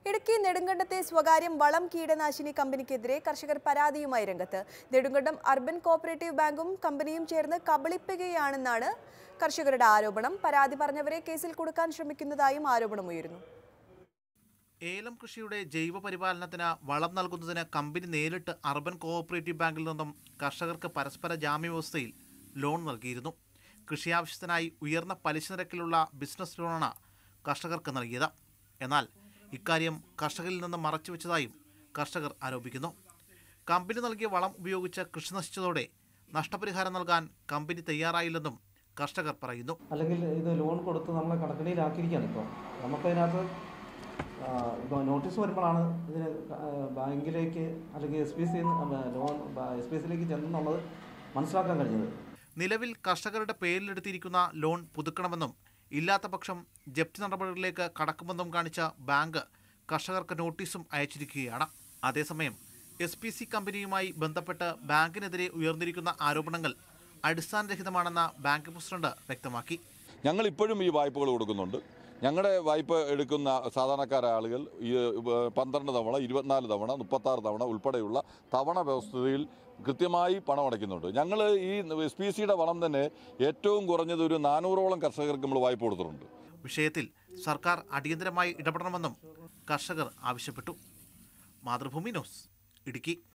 ഇടുക്കി നെടുങ്കണ്ടത്തെ സ്വകാര്യം വളം കീടനാശിനി കമ്പനിക്കെതിരെ കർഷകർ പരാതിയുമായി രംഗത്ത് നെടുങ്കണ്ടം അർബൻ കോഓപ്പറേറ്റീവ് ബാങ്കും കമ്പനിയും ചേർന്ന് കബളിപ്പിക്കുകയാണെന്നാണ് കർഷകരുടെ ആരോപണം പരാതി പറഞ്ഞവരെ കേസിൽ കൊടുക്കാൻ ശ്രമിക്കുന്നതായും ആരോപണമുയരുന്നു ഏലം കൃഷിയുടെ ജൈവ പരിപാലനത്തിന് വളം നൽകുന്നതിന് കമ്പനി നേരിട്ട് അർബൻ കോഓപ്പറേറ്റീവ് ബാങ്കിൽ നിന്നും കർഷകർക്ക് പരസ്പര ജാമ്യ വ്യവസ്ഥയിൽ ലോൺ നൽകിയിരുന്നു കൃഷി ആവശ്യത്തിനായി ഉയർന്ന പലിശ നിരക്കിലുള്ള ബിസിനസ് ലോണാണ് കർഷകർക്ക് നൽകിയത് എന്നാൽ ഇക്കാര്യം കർഷകരിൽ നിന്ന് മറച്ചുവെച്ചതായും കർഷകർ ആരോപിക്കുന്നു കമ്പനി നൽകിയ വളം ഉപയോഗിച്ച് കൃഷി നശിച്ചതോടെ നഷ്ടപരിഹാരം നൽകാൻ കമ്പനി തയ്യാറായില്ലെന്നും കർഷകർ പറയുന്നു അല്ലെങ്കിൽ ഇത് ലോൺ കൊടുത്ത് നമ്മളെ കടക്കണിയിലാക്കിയിരിക്കുകയാണ് ഇപ്പോൾ നമുക്കതിനകത്ത് ഇപ്പോൾ നോട്ടീസ് വരുമ്പോഴാണ് ഇതിന് ആ, ബാങ്കിലേക്ക് അല്ലെങ്കിൽ S P C loan S P സിയിലേക്ക് ചെന്നെന്നുള്ളത് മനസ്സിലാക്കാൻ കഴിഞ്ഞത് നിലവിൽ കർഷകരുടെ പേരിലെടുത്തിരിക്കുന്ന ലോൺ പുതുക്കണമെന്നും ഇല്ലാത്ത പക്ഷം ജപ്തി നടപടികളിലേക്ക് കടക്കുമെന്നും കാണിച്ച ബാങ്ക് കർഷകർക്ക് നോട്ടീസും അയച്ചിരിക്കുകയാണ് അതേസമയം എസ് പി സി കമ്പനിയുമായി ബന്ധപ്പെട്ട് ബാങ്കിനെതിരെ ഉയർന്നിരിക്കുന്ന ആരോപണങ്ങൾ അടിസ്ഥാനരഹിതമാണെന്ന ബാങ്ക് പ്രസിഡന്റ് വ്യക്തമാക്കി ഞങ്ങൾ ഇപ്പോഴും ഈ വായ്പകൾ കൊടുക്കുന്നുണ്ട് ഞങ്ങളുടെ വായ്പ എടുക്കുന്ന സാധാരണക്കാരായ ആളുകൾ ഈ ഏഹ്, പന്ത്രണ്ട് തവണ ഇരുപത്തിനാല് തവണ മുപ്പത്താറ് തവണ ഉൾപ്പെടെയുള്ള തവണ വ്യവസ്ഥയിൽ കൃത്യമായി പണം അടയ്ക്കുന്നുണ്ട് ഞങ്ങൾ ഈ എസ് പി സിയുടെ വളം തന്നെ ഏറ്റവും കുറഞ്ഞത് ഒരു നാനൂറോളം കർഷകർക്ക് നമ്മൾ വായ്പ കൊടുത്തിട്ടുണ്ട് വിഷയത്തിൽ സർക്കാർ അടിയന്തരമായി ഇടപെടണമെന്നും കർഷകർ ആവശ്യപ്പെട്ടു മാതൃഭൂമി ന്യൂസ് ഇടുക്കി